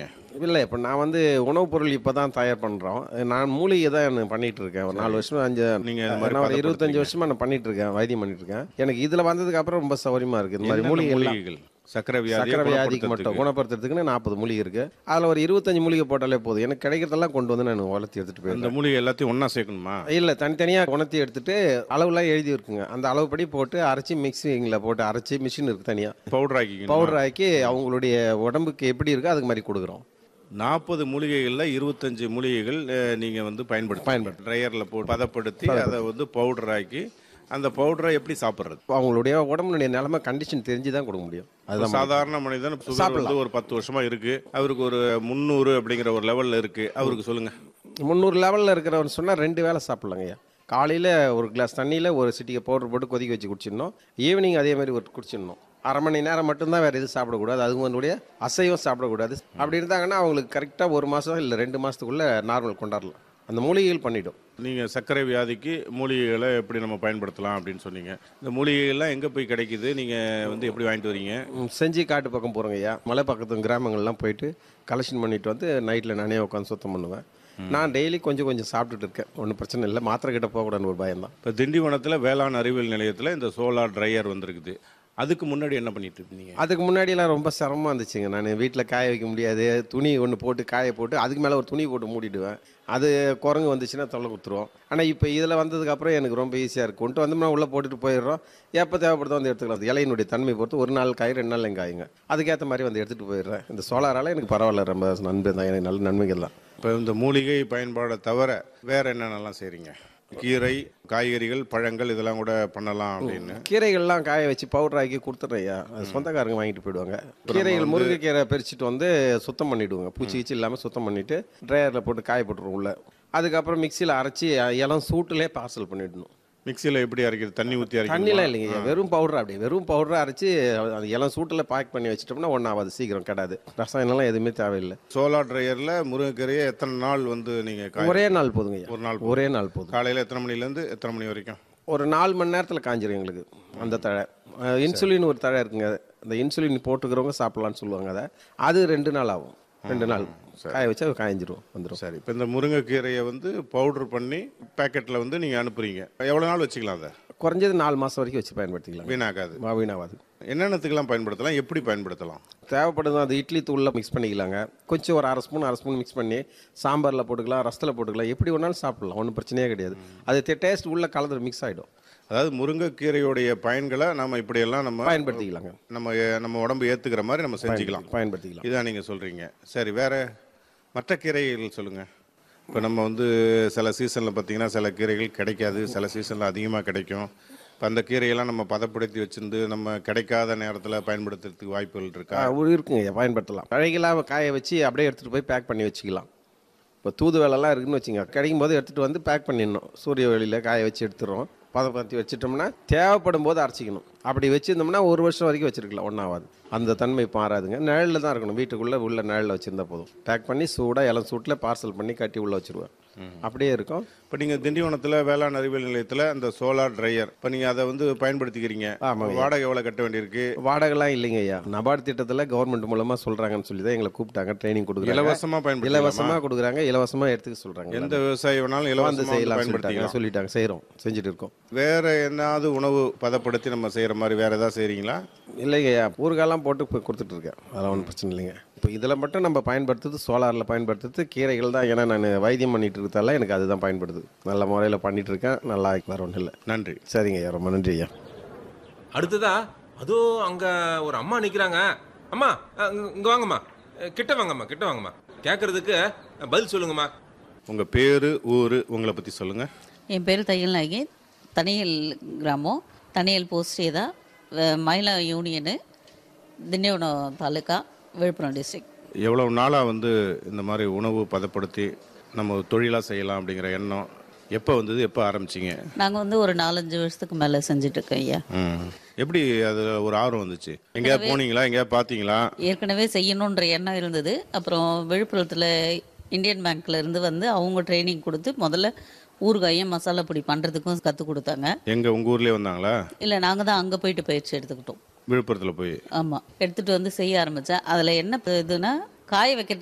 நீங்கள் இல்லை இப்போ நான் வந்து உணவுப் பொருள் இப்போ தான் தயார் பண்ணுறோம் நான் மூலிகை தான் நான் பண்ணிட்டு இருக்கேன் ஒரு நாலு வருஷமா அஞ்சு நீங்க இந்த மாதிரி நான் ஒரு இருபத்தஞ்சு பதப்படுத்துறீங்க. வருஷமா நான் பண்ணிட்டு இருக்கேன் வைத்தியம் பண்ணிட்டு இருக்கேன் எனக்கு இதில் வந்ததுக்கு அப்புறம் ரொம்ப சௌரியமா இருக்கு இந்த மாதிரி என்னென்ன மூலிகை எல்லாம் மூலிகைகள் சக்கரை வியாதி சக்கரை வியாதிக்கு மட்டும் குணப்படுத்துறதுக்குன்னு நாற்பது மூலிகை இருக்கு அதில் ஒரு இருபத்தஞ்சு மூலிகை போட்டாலே போதும் எனக்கு கிடைக்கிறதெல்லாம் கொண்டு வந்து நான் வளர்த்தி எடுத்துட்டு அந்த போயிருந்தேன் மூலிகை எல்லாத்தையும் ஒன்றா சேர்க்கணுமா இல்லை தனித்தனியாக உணர்த்தி எடுத்துட்டு அளவுலாம் எழுதி இருக்குங்க அந்த அளவுப்படி போட்டு அரைச்சி மிக்சிங்கில் போட்டு அரைச்சி மிஷின் இருக்கு தனியாக பவுடர் ஆக்கிக்கணும் பவுடர் ஆக்கி அவங்களுடைய உடம்புக்கு எப்படி இருக்கோ அதுக்கு மாதிரி கொடுக்குறோம் நாற்பது மூலிகைகளில் இருபத்தஞ்சு மூலிகைகள் அஹ், நீங்க வந்து பயன்படுத்தி பயன்படுத்து. ட்ரையரில் போட்டு பதப்படுத்தி அதை வந்து பவுடர் ஆக்கி அந்த பவுடரை எப்படி சாப்பிட்றது அவங்களுடைய உடம்புடைய நிலைமை கண்டிஷன் தெரிஞ்சு தான் கொடுக்க முடியும் அதுதான் சாதாரண மனிதன் சுகர் வந்து ஒரு பத்து வருஷமா இருக்கு அவருக்கு ஒரு முந்நூறு அப்படிங்கிற ஒரு லெவல்ல இருக்கு அவருக்கு சொல்லுங்க முந்நூறு லெவலில் இருக்கிறவன் சொன்னால் ரெண்டு வேளை சாப்பிட்லாங்க ஐயா காலையில் ஒரு கிளாஸ் தண்ணியில் ஒரு சிட்டிகை பவுடர் போட்டு கொதிக்க வச்சு குடிச்சிடணும் ஈவினிங் அதே மாதிரி ஒரு குடிச்சிடணும் அரை மணி நேரம் மட்டும்தான் வேறு எதுவும் சாப்பிடக்கூடாது அதுங்களுடைய அசைவம் சாப்பிடக்கூடாது அப்படி இருந்தாங்கன்னா அவங்களுக்கு கரெக்டாக ஒரு மாதம் இல்லை ரெண்டு மாதத்துக்குள்ளே நார்மல் கொண்டாடலாம் அந்த மூலிகைகள் பண்ணிடும் நீங்க சர்க்கரை வியாதிக்கு மூலிகைகளை எப்படி நம்ம பயன்படுத்தலாம் அப்படின்னு சொன்னீங்க இந்த மூலிகைகள்லாம் எங்க போய் கிடைக்குது நீங்க வந்து எப்படி வாங்கிட்டு வரீங்க ம், செஞ்சி காட்டு பக்கம் போகிறோங்க ஐயா மலை பக்கத்து கிராமங்கள்லாம் போயிட்டு கலெக்ஷன் பண்ணிட்டு வந்து நைட்டில் நானே உட்காந்து சுத்தம் பண்ணுவேன் நான் டெய்லி கொஞ்சம் கொஞ்சம் சாப்பிட்டுட்டு இருக்கேன் ஒன்றும் பிரச்சனை இல்லை மாத்திரை கிட்ட போகக்கூடாதுன்னு ஒரு பயம்தான் இப்போ திண்டிவனத்தில் வேளாண் அறிவியல் நிலையத்தில் இந்த சோலார் ட்ரையர் வந்திருக்குது அதுக்கு முன்னாடி என்ன பண்ணிட்டு இருந்தீங்க அதுக்கு முன்னாடிலாம் ரொம்ப சிரமமாக இருந்துச்சுங்க நான் வீட்டில் காய வைக்க முடியாது துணி ஒன்று போட்டு காய போட்டு அதுக்கு மேலே ஒரு துணி போட்டு மூடிடுவேன் அது குரங்கு வந்துச்சுன்னா தொல்லை கொடுத்துருவோம் ஆனால் இப்போ இதில் வந்ததுக்கப்புறம் எனக்கு ரொம்ப ஈஸியாக இருக்கும் கொண்டு வந்தோம்னா உள்ளே போட்டுட்டு போயிடுறோம் எப்போ தேவைப்படுதோ வந்து எடுத்துக்கலாம் அது இலையினுடைய தன்மை பொறுத்து ஒரு நாள் காய் ரெண்டு நாள் காயுங்க அதுக்கேற்ற மாதிரி வந்து எடுத்துகிட்டு போயிடுறேன் இந்த சோலாரால் எனக்கு பரவாயில்ல ரொம்ப நன்மை தான் எனக்கு நல்ல நன்மைகள் தான் இப்போ இந்த மூலிகை பயன்பாடை தவிர வேற என்னென்னலாம் செய்றீங்க கீரை காய்கறிகள் பழங்கள் இதெல்லாம் கூட பண்ணலாம் அப்படின்னு கீரைகள்லாம் காய வச்சு பவுடர் ஆக்கி கொடுத்துட்றையா அது சொந்தக்காரங்க வாங்கிட்டு போயிடுவாங்க கீரைகள் முருங்கைக்கீரை பறிச்சுட்டு வந்து சுத்தம் பண்ணிவிடுவோங்க பூச்சி கீச்சி இல்லாமல் சுத்தம் பண்ணிவிட்டு ட்ரையரில் போட்டு காய போட்டுருவோம் உள்ள அதுக்கப்புறம் மிக்சியில் அரைச்சி இளம் சூட்டுலேயே பார்சல் பண்ணிடணும் மிக்சியில் எப்படி அரைக்கிறது தண்ணி ஊற்றி தண்ணிலாம் அரைக்கணும் இல்லைங்க வெறும் பவுடர் அப்படியே வெறும் பவுடர் அரைச்சி அது இளம் சூட்டில் பேக் பண்ணி வச்சிட்டோம்னா ஒன்றாவது சீக்கிரம் கெடாது ரசாயனம்லாம் எதுவுமே தேவையில்லை சோலார் ட்ரையரில் முருங்கைக்கீரையை எத்தனை நாள் வந்து நீங்கள் காய ஒரே நாள் போதுங்க ஐயா. ஒரு நாள் ஒரே நாள் போதும் காலையில் எத்தனை மணிலேருந்து எத்தனை மணி வரைக்கும் ஒரு நாலு மணி நேரத்தில் காஞ்சிரும் எங்களுக்கு அந்த தழை அஹ் இன்சுலின் ஒரு தழை இருக்குங்க அந்த இன்சுலின் போட்டுக்கிறவங்க சாப்பிட்லான்னு சொல்லுவாங்க அதை அது ரெண்டு நாள் ஆகும் ரெண்டு நாள் காய வச்சு அது காய்ஞ்சிரும் வந்துடும் சரி இப்போ இந்த முருங்கைக்கீரையை வந்து பவுடர் பண்ணி பேக்கெட்டில் வந்து நீங்கள் அனுப்புறீங்க எவ்வளோ நாள் வச்சுக்கலாம் அதை குறைஞ்சது நாலு மாதம் வரைக்கும் வச்சு பயன்படுத்திக்கலாம் வீணாக்காது வீணாவாது என்னென்னத்துக்கெல்லாம் பயன்படுத்தலாம் எப்படி பயன்படுத்தலாம் தேவைப்படுது அது இட்லி தூளில் மிக்ஸ் பண்ணிக்கலாங்க கொஞ்சம் ஒரு அரை ஸ்பூன் அரை ஸ்பூன் மிக்ஸ் பண்ணி சாம்பாரில் போட்டுக்கலாம் ரசத்தில் போட்டுக்கலாம் எப்படி வேணாலும் சாப்பிடலாம் ஒன்றும் பிரச்சனையே கிடையாது அது டேஸ்ட் உள்ள கலந்து மிக்ஸ் ஆகிடும் அதாவது முருங்கைக்கீரையுடைய பயன்களை நம்ம இப்படியெல்லாம் நம்ம பயன்படுத்திக்கலாங்க நம்ம நம்ம உடம்பு ஏற்றுக்கிற மாதிரி நம்ம செஞ்சுக்கலாம் பயன்படுத்திக்கலாம் இதான் நீங்கள் சொல்கிறீங்க சரி வேற மற்ற கீரைகள் சொல்லுங்கள் இப்போ நம்ம வந்து சில சீசனில் பார்த்தீங்கன்னா சில கீரைகள் கிடைக்காது சில சீசனில் அதிகமாக கிடைக்கும் இப்போ அந்த கீரையெல்லாம் நம்ம பதப்படுத்தி வச்சிருந்து நம்ம கிடைக்காத நேரத்தில் பயன்படுத்துறதுக்கு வாய்ப்புகள் இருக்கா ஆ, ஒரு இருக்குங்க பயன்படுத்தலாம் அழகெல்லாம் காய வச்சு அப்படியே எடுத்துகிட்டு போய் பேக் பண்ணி வச்சுக்கலாம் இப்போ தூதுவளைலாம் இருக்குன்னு வச்சுங்க கிடைக்கும் போது எடுத்துகிட்டு வந்து பேக் பண்ணிடணும் சூரிய வெளியில் காய வச்சு எடுத்துடுறோம் பதப்படுத்தி வச்சுட்டோம்னா தேவைப்படும் போது அரைச்சிக்கணும் அப்படி வச்சுருந்தோம்னா ஒரு வருஷம் வரைக்கும் வச்சிருக்கலாம் ஒன்றாவது அந்த தன்மை மாறாதுங்க நிழலில் தான் இருக்கணும் வீட்டுக்குள்ளே உள்ள நிழலில் வச்சுருந்தா போதும் பேக் பண்ணி சூடாக இளம் சூட்டில் பார்சல் பண்ணி கட்டி உள்ளே வச்சுருவேன் அப்படியே இருக்கும் இப்போ நீங்கள் திண்டிவனத்தில் வேளாண் அறிவியல் நிலையத்தில் அந்த சோலார் ட்ரையர் இப்போ நீங்கள் அதை வந்து பயன்படுத்திக்கிறீங்க ஆமாங்க. வாடகை எவ்வளோ கட்ட வேண்டியிருக்கு வாடகைலாம் இல்லைங்க ஐயா நபார்டு திட்டத்தில் கவர்மெண்ட் மூலமாக சொல்கிறாங்கன்னு சொல்லி தான் எங்களை கூப்பிட்டாங்க ட்ரைனிங் கொடுக்குறாங்க இலவசமாக பயன்படுத்தலாமா இலவசமாக கொடுக்குறாங்க இலவசமாக எடுத்துக்க சொல்கிறாங்க எந்த விவசாயி வேணாலும் வந்து இலவசமாக வந்து செய்யலாம் சொல்லிட்டாங்க பயன்படுத்திக்கலாம் சொல்லிட்டாங்க செய்கிறோம் செஞ்சுட்டு இருக்கோம் வேற என்னாவது உணவு பதப்படுத்தி நம்ம செய்கிற மாதிரி வேற ஏதாவது செய்கிறீங்களா இல்லைங்க ஐயா ஊறுகாலாம் போட்டு இப்போ கொடுத்துட்டு இருக்கேன் அதெல்லாம் ஒன்றும் பிரச்சனை இல்லைங்க இப்போ இதில் மட்டும் நம்ம பயன்படுத்துறது சோலாரில் பயன்படுத்துறது கீரைகள் தான் ஏன்னா நான் வைத்தியம் பண்ணிட்டு இருக்கதால எனக்கு அதுதான் பயன்படுது நல்ல முறையில் பண்ணிட்டு இருக்கேன் நல்லா வேற ஒன்றும் இல்லை நன்றி சரிங்க ஐயா ரொம்ப நன்றி ஐயா அடுத்ததா அதோ அங்க ஒரு அம்மா நிக்கிறாங்க அம்மா அ, இங்க- இங்க வாங்கம்மா அ, கிட்ட வாங்கம்மா கிட்ட வாங்கம்மா கேட்கறதுக்கு அ, பதில் சொல்லுங்கம்மா உங்கள் பேர் ஊர் உங்களை பற்றி சொல்லுங்கள் என் பேர் தையல் நாயகி தனியல் கிராமம் தனியல் போஸ்ட் ஏதா மயிலா யூனியனு திண்டிவனம் தாலுக்கா விழுப்புரம் டிஸ்ட்ரிக்ட் எவ்வளோ நாளாக வந்து இந்த மாதிரி உணவு பதப்படுத்தி நம்ம தொழிலாக செய்யலாம் அப்படிங்கிற எண்ணம் எப்போ வந்தது எப்போ ஆரம்பிச்சிங்க நாங்கள் வந்து ஒரு நாலஞ்சு வருஷத்துக்கு மேலே செஞ்சுட்ருக்கோம் ஐயா ம் எப்படி அது ஒரு ஆர்வம் வந்துச்சு எங்கேயாவது போனீங்களா எங்கேயாவது பார்த்தீங்களா ஏற்கனவே செய்யணுன்ற எண்ணம் இருந்தது அப்புறம் விழுப்புரத்தில் இந்தியன் பேங்க்ல இருந்து வந்து அவங்க ட்ரைனிங் கொடுத்து முதல்ல ஊறுகாயும் மசாலா பொடி பண்ணுறதுக்கும் கற்றுக் கொடுத்தாங்க எங்கே உங்கள் ஊர்லேயே வந்தாங்களா இல்லை நாங்கள் தான் அங்கே போயிட்டு பயிற்சி எடுத்துக்கிட்டோம் விழுப்புரத்தில் போய் ஆமாம் எடுத்துகிட்டு வந்து செய்ய ஆரம்பித்தேன் அதில் என்ன இதுனா காய வைக்கிறது